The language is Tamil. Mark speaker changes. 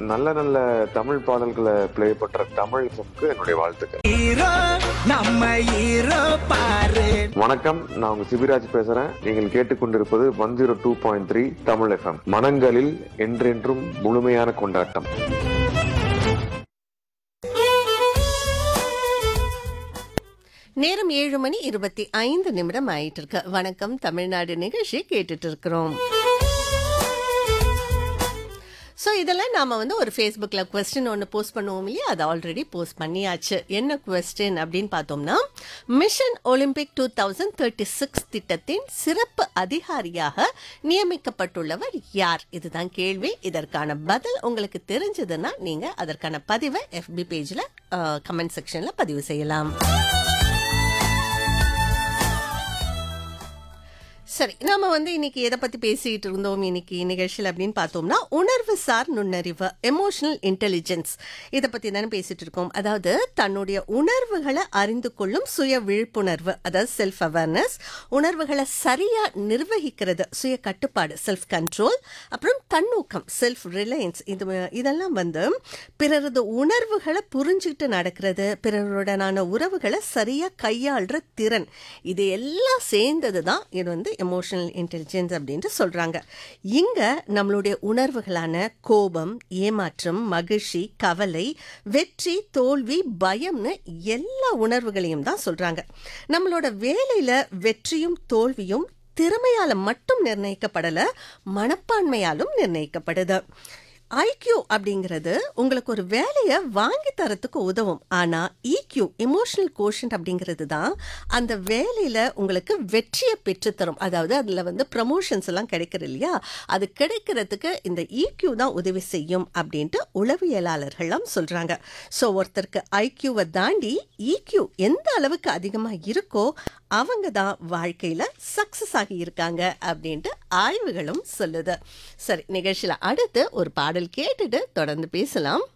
Speaker 1: நல்ல நல்ல தமிழ் பாடல்களை ப்ளே பண்ற தமிழ் எஃப்எம்க்கு என்னுடைய வாழ்த்துக்கள்
Speaker 2: ஹீரோ நம்ம ஹீரோ பாரு
Speaker 1: வணக்கம் நான் உங்க சிபிராஜ் பேசுறேன் நீங்கள் கேட்டுக்கொண்டிருப்பது one zero two point three Tamil FM மனங்களில் என்றென்றும் முழுமையான கொண்டாட்டம்
Speaker 3: நேரம் ஏழு மணி இருபத்தி ஐந்து நிமிடம் ஆயிட்டு இருக்கு வணக்கம் தமிழ்நாடு நிகழ்ச்சி கேட்டுட்டு இருக்கிறோம் ஸோ இதெல்லாம் நாம வந்து ஒரு ஃபேஸ்புக்கில் கொஸ்டின் ஒன்று போஸ்ட் பண்ணுவோம் இல்லையா அது ஆல்ரெடி போஸ்ட் பண்ணியாச்சு என்ன கொஸ்டின் அப்படின்னு பார்த்தோம்னா mission Olympic two thousand thirty six திட்டத்தின் சிறப்பு அதிகாரியாக நியமிக்கப்பட்டுள்ளவர் யார் இதுதான் கேள்வி இதற்கான பதில் உங்களுக்கு தெரிஞ்சதுன்னா நீங்க அதற்கான பதிவை எஃபி பேஜில் கமெண்ட் செக்ஷன்ல பதிவு செய்யலாம் சரி நாம வந்து இன்னைக்கு எதை பத்தி பேசிட்டு இருந்தோம் இன்னைக்கு நிகழ்ச்சியில் அப்படின்னு பார்த்தோம்னா உணர்வு சார் நுண்ணறிவு எமோஷனல் இன்டெலிஜென்ஸ் இதை பத்தி தானே பேசிட்டு இருக்கோம் அதாவது தன்னுடைய உணர்வுகளை அறிந்து கொள்ளும் சுய விழிப்புணர்வு அதாவது செல்ஃப் அவேர்னஸ் உணர்வுகளை சரியா நிர்வகிக்கிறது சுய கட்டுப்பாடு செல்ஃப் கண்ட்ரோல் அப்புறம் தன்னூக்கம் செல்ஃப் ரிலையன்ஸ் இது இதெல்லாம் வந்து பிறரது உணர்வுகளை புரிஞ்சுக்கிட்டு நடக்கிறது பிறருடனான உறவுகளை சரியா கையாளுற திறன் இது எல்லாம் சேர்ந்தது தான் இது வந்து எமோஷனல் இன்டெலிஜென்ஸ் அப்படின்ட்டு சொல்றாங்க இங்க நம்மளுடைய உணர்வுகளான கோபம் ஏமாற்றம் மகிழ்ச்சி கவலை வெற்றி தோல்வி பயம்னு எல்லா உணர்வுகளையும் தான் சொல்றாங்க நம்மளோட வேலையில வெற்றியும் தோல்வியும் திறமையால மட்டும் நிர்ணயிக்கப்படல மனப்பான்மையாலும் நிர்ணயிக்கப்படுது ஐக்யூ அப்படிங்கிறது உங்களுக்கு ஒரு வேலையை வாங்கி தரத்துக்கு உதவும் ஆனா இக்யூ எமோஷனல் கோஷன் அப்படிங்கிறது தான் அந்த வேலையில உங்களுக்கு வெற்றியை பெற்றுத்தரும் அதாவது அதுல வந்து ப்ரமோஷன்ஸ் எல்லாம் கிடைக்கிறது இல்லையா அது கிடைக்கிறதுக்கு இந்த இக்யூ தான் உதவி செய்யும் அப்படின்ட்டு உளவியலாளர்கள்லாம் சொல்றாங்க ஸோ ஒருத்தருக்கு ஐக்யூவை தாண்டி இக்யூ எந்த அளவுக்கு அதிகமா இருக்கோ அவங்க தான் வாழ்க்கையில சக்சஸ் ஆகி இருக்காங்க அப்படின்ட்டு ஆய்வுகளும் சொல்லுது சரி நிகழ்ச்சியில அடுத்து ஒரு பாடல் கேட்டுட்டு தொடர்ந்து பேசலாம்